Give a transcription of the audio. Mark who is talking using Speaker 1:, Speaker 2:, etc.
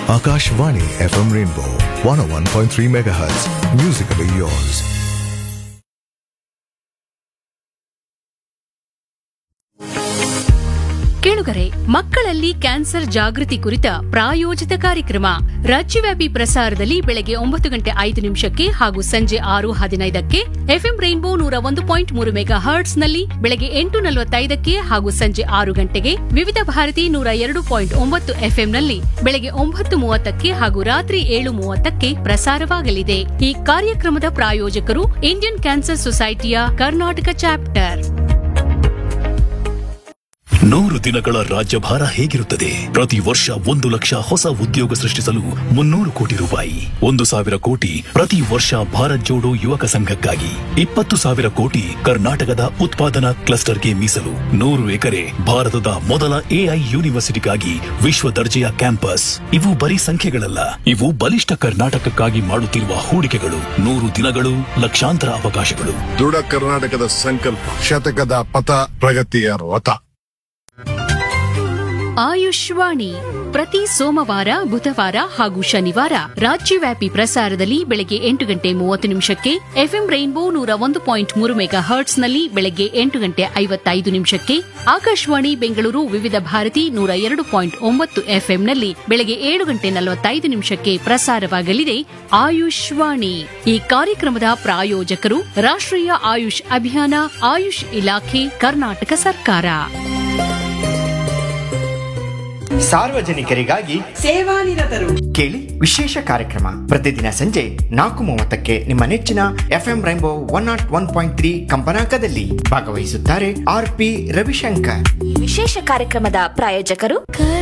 Speaker 1: Akashvani FM Rainbow 101.3 MHz. Musically yours.
Speaker 2: ಕೇಳುಗರೆ ಮಕ್ಕಳಲ್ಲಿ cancer ಜಾಗೃತಿ ಕುರಿತ ಪ್ರಾಯೋಜಿತ ಕಾರ್ಯಕ್ರಮ ರಾಜ್ಯವ್ಯಾಪಿ ಪ್ರಸಾರದಲ್ಲಿ ಬೆಳಗ್ಗೆ ಒಂಬತ್ತು ಗಂಟೆ ಐದು ನಿಮಿಷಕ್ಕೆ ಹಾಗೂ ಸಂಜೆ ಆರು ಹದಿನೈದಕ್ಕೆ ಎಫ್ಎಂ ರೈನ್ಬೋ ನೂರ ಒಂದು ಪಾಯಿಂಟ್ ಮೂರು ಮೆಗಾ ಹರ್ಟ್ಸ್ ನಲ್ಲಿ ಬೆಳಗ್ಗೆ ಎಂಟು ನಲವತ್ತೈದಕ್ಕೆ ಹಾಗೂ ಸಂಜೆ ಆರು ಗಂಟೆಗೆ ವಿವಿಧ ಭಾರತಿ ನೂರ ಎರಡು ಪಾಯಿಂಟ್ ಒಂಬತ್ತು ಎಫ್ಎಂ ನಲ್ಲಿ ಬೆಳಗ್ಗೆ ಒಂಬತ್ತು ಮೂವತ್ತಕ್ಕೆ ಹಾಗೂ ರಾತ್ರಿ ಏಳು ಮೂವತ್ತಕ್ಕೆ ಪ್ರಸಾರವಾಗಲಿದೆ ಈ ಕಾರ್ಯಕ್ರಮದ ಪ್ರಾಯೋಜಕರು ಇಂಡಿಯನ್ ಕ್ಯಾನ್ಸರ್ ಸೊಸೈಟಿಯ ಕರ್ನಾಟಕ ಚಾಪ್ಟರ್
Speaker 3: ನೂರು ದಿನಗಳ ರಾಜ್ಯಭಾರ ಹೇಗಿರುತ್ತದೆ ಪ್ರತಿ ವರ್ಷ ಒಂದು ಲಕ್ಷ ಹೊಸ ಉದ್ಯೋಗ ಸೃಷ್ಟಿಸಲು ಮುನ್ನೂರು ಕೋಟಿ ರೂಪಾಯಿ ಒಂದು ಸಾವಿರ ಕೋಟಿ ಪ್ರತಿ ವರ್ಷ ಭಾರತ್ ಜೋಡೋ ಯುವಕ ಸಂಘಕ್ಕಾಗಿ ಇಪ್ಪತ್ತು ಸಾವಿರ ಕೋಟಿ ಕರ್ನಾಟಕದ ಉತ್ಪಾದನಾ ಕ್ಲಸ್ಟರ್ಗೆ ಮೀಸಲು ನೂರು ಎಕರೆ ಭಾರತದ ಮೊದಲ ಎಐ ಯೂನಿವರ್ಸಿಟಿಗಾಗಿ ವಿಶ್ವ ದರ್ಜೆಯ ಕ್ಯಾಂಪಸ್ ಇವು ಬರೀ ಸಂಖ್ಯೆಗಳಲ್ಲ ಇವು ಬಲಿಷ್ಠ ಕರ್ನಾಟಕಕ್ಕಾಗಿ ಮಾಡುತ್ತಿರುವ ಹೂಡಿಕೆಗಳು ನೂರು ದಿನಗಳು ಲಕ್ಷಾಂತರ ಅವಕಾಶಗಳು
Speaker 4: ದೃಢ ಕರ್ನಾಟಕದ ಸಂಕಲ್ಪ ಶತಕದ ಪಥ ಪ್ರಗತಿಯ ರಥ
Speaker 2: ಆಯುಷ್ವಾಣಿ ಪ್ರತಿ ಸೋಮವಾರ ಬುಧವಾರ ಹಾಗೂ ಶನಿವಾರ ರಾಜ್ಯವ್ಯಾಪಿ ಪ್ರಸಾರದಲ್ಲಿ ಬೆಳಗ್ಗೆ ಎಂಟು ಗಂಟೆ ಮೂವತ್ತು ನಿಮಿಷಕ್ಕೆ ಎಫ್ಎಂ ರೈನ್ಬೋ ನೂರ ಒಂದು ಪಾಯಿಂಟ್ ಮೂರು ಮೆಗಾ ಹರ್ಟ್ಸ್ನಲ್ಲಿ ಬೆಳಗ್ಗೆ ಎಂಟು ಗಂಟೆ ಐವತ್ತೈದು ನಿಮಿಷಕ್ಕೆ ಆಕಾಶವಾಣಿ ಬೆಂಗಳೂರು ವಿವಿಧ ಭಾರತಿ ನೂರ ಎರಡು ಪಾಯಿಂಟ್ ಒಂಬತ್ತು ಎಫ್ಎಂನಲ್ಲಿ ಬೆಳಗ್ಗೆ ಏಳು ಗಂಟೆ ನಲವತ್ತೈದು ನಿಮಿಷಕ್ಕೆ ಪ್ರಸಾರವಾಗಲಿದೆ ಆಯುಷ್ವಾಣಿ ಈ ಕಾರ್ಯಕ್ರಮದ ಪ್ರಾಯೋಜಕರು ರಾಷ್ಟ್ರೀಯ ಆಯುಷ್ ಅಭಿಯಾನ ಆಯುಷ್ ಇಲಾಖೆ ಕರ್ನಾಟಕ ಸರ್ಕಾರ
Speaker 5: ಸಾರ್ವಜನಿಕರಿಗಾಗಿ
Speaker 6: ಸೇವಾನಿರತರು
Speaker 5: ಕೇಳಿ ವಿಶೇಷ ಕಾರ್ಯಕ್ರಮ ಪ್ರತಿದಿನ ಸಂಜೆ ನಾಲ್ಕು ಮೂವತ್ತಕ್ಕೆ ನಿಮ್ಮ ನೆಚ್ಚಿನ FM rainbow one naught one point three ಕಂಪನಾಂಕದಲ್ಲಿ ಭಾಗವಹಿಸುತ್ತಾರೆ ಆರ್ ಪಿ ರವಿಶಂಕರ್
Speaker 7: ಈ ವಿಶೇಷ ಕಾರ್ಯಕ್ರಮದ ಪ್ರಾಯೋಜಕರು